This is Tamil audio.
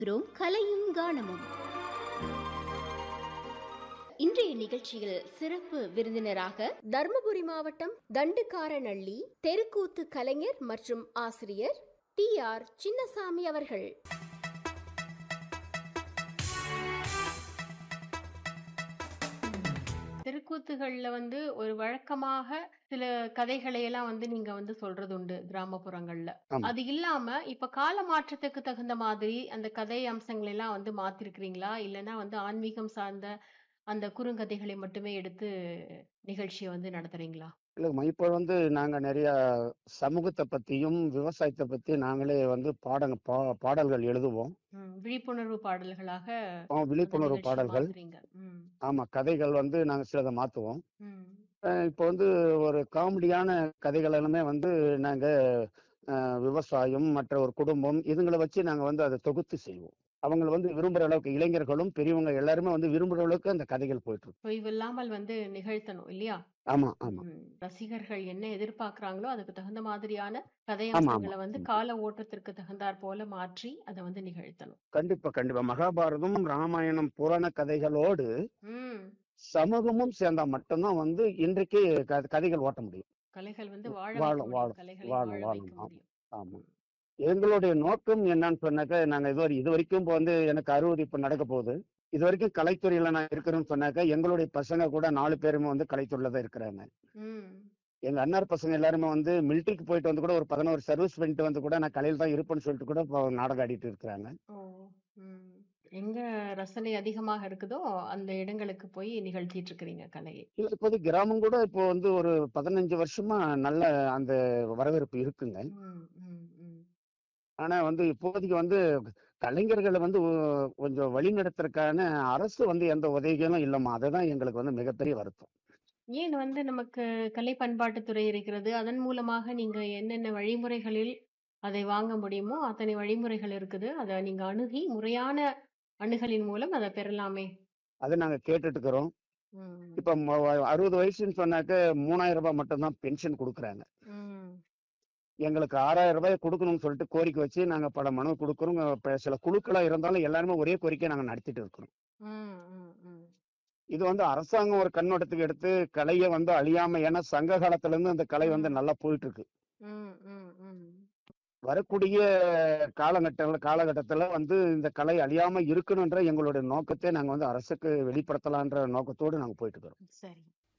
ரோம் கலையும் கானமும் இன்றைய நிகழ்ச்சியில் சிறப்பு விருந்தினராக தர்மபுரி மாவட்டம் தண்டுக்காரநள்ளி தெருக்கூத்து கலைஞர் மற்றும் ஆசிரியர் டி ஆர் சின்னசாமி அவர்கள் தெருக்கூத்துகள்ல வந்து ஒரு வழக்கமாக சில கதைகளை எல்லாம் வந்து நீங்க வந்து சொல்றது உண்டு கிராமப்புறங்கள்ல ஆமா. அது இல்லாம இப்ப கால மாற்றத்துக்கு தகுந்த மாதிரி அந்த கதை அம்சங்களை எல்லாம் வந்து மாத்திருக்கிறீங்களா இல்லைன்னா வந்து ஆன்மீகம் சார்ந்த அந்த குறுங்கதைகளை மட்டுமே எடுத்து நிகழ்ச்சியை வந்து நடத்துறீங்களா இல்லைம்மா இப்போ வந்து நாங்க நிறைய சமூகத்தை பத்தியும் விவசாயத்தை பத்தி நாங்களே வந்து பாடங்க பா பாடல்கள் எழுதுவோம் ம், விழிப்புணர்வு பாடல்களாக ஆ, அந்த விழிப்புணர்வு நிகழ்ச்சியை பாடல்கள் மாத்துறீங்க ம், ஆமா கதைகள் வந்து நாங்க சிலதை மாத்துவோம் ம், அஹ் இப்போ வந்து ஒரு காமெடியான கதைகள் எல்லாமே வந்து நாங்க அஹ், விவசாயம் மற்ற ஒரு குடும்பம் இதுங்களை வச்சு நாங்க வந்து அதை தொகுத்து செய்வோம் அவங்க வந்து விரும்புற அளவுக்கு இளைஞர்களும் பெரியவங்க எல்லாருமே வந்து விரும்புற அளவுக்கு அந்த கதைகள் போயிட்டு இருக்கு தொய்வில்லாமல் வந்து நிகழ்த்தணும் இல்லையா ஆமா ஆமா ம். ரசிகர்கள் என்ன எதிர்பார்க்கறாங்களோ அதுக்கு தகுந்த மாதிரியான கதை ஆமா, ஆமா. அம்சங்களை வந்து கால ஓட்டத்திற்கு தகுந்தாற் போல மாற்றி அதை வந்து நிகழ்த்தணும் கண்டிப்பா கண்டிப்பா மகாபாரதம் ராமாயணம் புராண கதைகளோடு ம் சமூகமும் சேர்ந்தா மட்டும்தான் வந்து இன்றைக்கு க- கதைகள் ஓட்ட முடியும் கலைகள் வந்து வாழ வாழும், வைக்க முடியும். வாழும், கலைகளை வாழும், வாழ வாழும், வைக்க ஆமா. முடியும் ஆமா எங்களுடைய நோக்கம் என்னன்னு சொன்னாக்க நாங்க இதுவரை இது வரைக்கும் இப்போ வந்து எனக்கு அறுபது இப்ப நடக்க போகுது இது வரைக்கும் கலைத்துறையில நான் இருக்கிறேன்னு சொன்னாக்க எங்களுடைய பசங்க கூட நாலு பேருமே வந்து கலைத்துறையில தான் இருக்கிறாங்க ம் எங்க அண்ணார் பசங்க எல்லாருமே வந்து மிலிட்டரிக்கு போயிட்டு வந்து கூட ஒரு பதினோரு சர்வீஸ் பண்ணிட்டு வந்து கூட நான் கலையில் தான் இருப்பேன்னு சொல்லிட்டு கூட இப்போ நாடகம் ஆடிட்டு இருக்கிறாங்க ஓ ம் எங்க ரசனை அதிகமாக இருக்குதோ அந்த இடங்களுக்கு போய் நிகழ்த்திட்டு இருக்கிறீங்க கலையை இல்ல இப்போது கிராமம் கூட இப்போ வந்து ஒரு பதினஞ்சு வருஷமா நல்ல அந்த வரவேற்பு இருக்குங்க ம் ம் ம் ஆனா வந்து இப்போதைக்கு வந்து கலைஞர்களை வந்து ஒ- கொஞ்சம் வழி நடத்துறதுக்கான அரசு வந்து எந்த உதவிகளும் இல்லைம்மா அதுதான் எங்களுக்கு வந்து மிகப்பெரிய வருத்தம் ஏன் வந்து நமக்கு கலை பண்பாட்டுத்துறை இருக்கிறது அதன் மூலமாக நீங்க என்னென்ன வழிமுறைகளில் அதை வாங்க முடியுமோ அத்தனை வழிமுறைகள் இருக்குது அதை நீங்க அணுகி முறையான அணுகலின் மூலம் அதை பெறலாமே அதை நாங்க கேட்டுட்டு இருக்கிறோம் ம், இப்ப ம- அறுபது வயசுன்னு சொன்னாக்க மூணாயிரம் ரூபாய் மட்டும்தான் பென்ஷன் கொடுக்குறாங்க ம், எங்களுக்கு ஆறாயிரம் ரூபாய் கொடுக்கணும்னு சொல்லிட்டு கோரிக்கை வச்சு நாங்க பல மனு கொடுக்குறோம் இப்ப சில குழுக்களா இருந்தாலும் எல்லாருமே ஒரே கோரிக்கையை நாங்க நடத்திட்டு இருக்கிறோம் ம், ம், ம். இது வந்து அரசாங்கம் ஒரு கண்ணோட்டத்துக்கு எடுத்து கலையை வந்து அழியாம ஏன்னா சங்க காலத்துல இருந்து அந்த கலை வந்து நல்லா போயிட்டு இருக்கு ம், ம், ம். வரக்கூடிய காலகட்டங்கள காலகட்டத்துல வந்து இந்த கலை அழியாம இருக்கணுன்ற எங்களுடைய நோக்கத்தை நாங்க வந்து அரசுக்கு வெளிப்படுத்தலான்ற நோக்கத்தோடு நாங்க போயிட்டு இருக்கிறோம் சரி